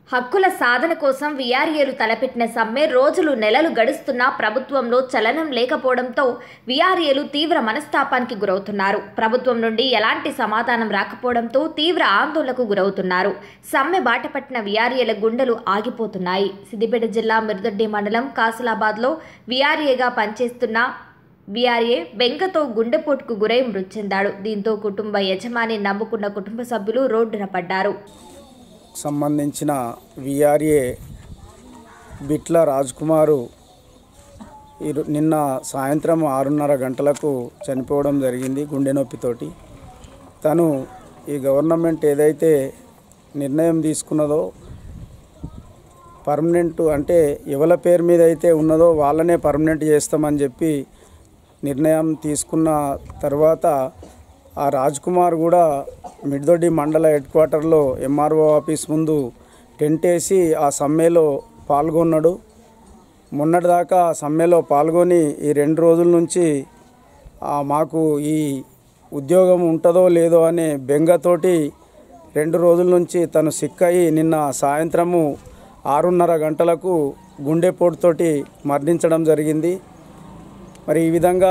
హక్కుల సాధన కోసం వీఆర్ఏలు తలపెట్టిన సమ్మె రోజులు నెలలు గడుస్తున్నా ప్రభుత్వంలో చలనం లేకపోవడంతో వీఆర్ఏలు తీవ్ర మనస్తాపానికి గురవుతున్నారు ప్రభుత్వం నుండి ఎలాంటి సమాధానం రాకపోవడంతో తీవ్ర ఆందోళనకు గురవుతున్నారు సమ్మె బాటపట్టిన వీఆర్ఏల గుండెలు ఆగిపోతున్నాయి సిద్దిపేట జిల్లా మిరుదొడ్డి మండలం కాసిలాబాద్లో వీఆర్ఏగా పనిచేస్తున్న వీఆర్ఏ బెంగతో గుండెపోటుకు గురై మృతి చెందాడు దీంతో కుటుంబ యజమాని నమ్ముకున్న కుటుంబ సభ్యులు రోడ్డున పడ్డారు సంబంధించిన విఆర్ఏ బిట్ల రాజ్కుమారు ఇరు నిన్న సాయంత్రం ఆరున్నర గంటలకు చనిపోవడం జరిగింది గుండె నొప్పితోటి తను ఈ గవర్నమెంట్ ఏదైతే నిర్ణయం తీసుకున్నదో పర్మనెంట్ అంటే ఎవరి పేరు మీద అయితే ఉన్నదో వాళ్ళనే పర్మనెంట్ చేస్తామని చెప్పి నిర్ణయం తీసుకున్న తర్వాత ఆ రాజ్ కుమార్ కూడా మిడ్దొడ్డి మండల హెడ్ క్వార్టర్లో ఎంఆర్ఓ ఆఫీస్ ముందు టెంట్ వేసి ఆ సమ్మెలో పాల్గొన్నాడు మొన్నటిదాకా ఆ సమ్మెలో పాల్గొని ఈ రెండు రోజుల నుంచి ఆ, మాకు ఈ ఉద్యోగం ఉంటుందో లేదో అనే బెంగతోటి రెండు రోజుల నుంచి తను సిక్ అయి నిన్న సాయంత్రము ఆరున్నర గంటలకు గుండెపోటుతోటి మరణించడం జరిగింది మరి ఈ విధంగా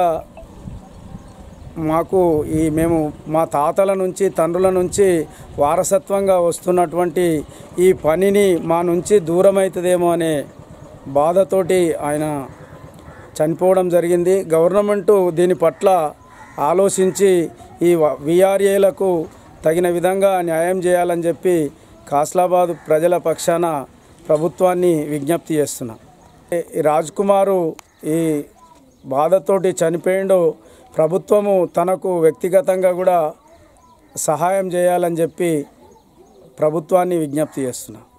మాకు ఈ మేము మా తాతల నుంచి తండ్రుల నుంచి వారసత్వంగా వస్తున్నటువంటి ఈ పనిని మా నుంచి దూరం అవుతుందేమో అనే బాధతోటి ఆయన చనిపోవడం జరిగింది గవర్నమెంటు దీని పట్ల ఆలోచించి ఈ విఆర్ఏలకు తగిన విధంగా న్యాయం చేయాలని చెప్పి కాస్లాబాద్ ప్రజల పక్షాన ప్రభుత్వాన్ని విజ్ఞప్తి చేస్తున్నా ఈ రాజ్ కుమారు ఈ బాధతోటి చనిపోయిండు ప్రభుత్వము తనకు వ్యక్తిగతంగా కూడా సహాయం చేయాలని చెప్పి ప్రభుత్వాన్ని విజ్ఞప్తి చేస్తున్నా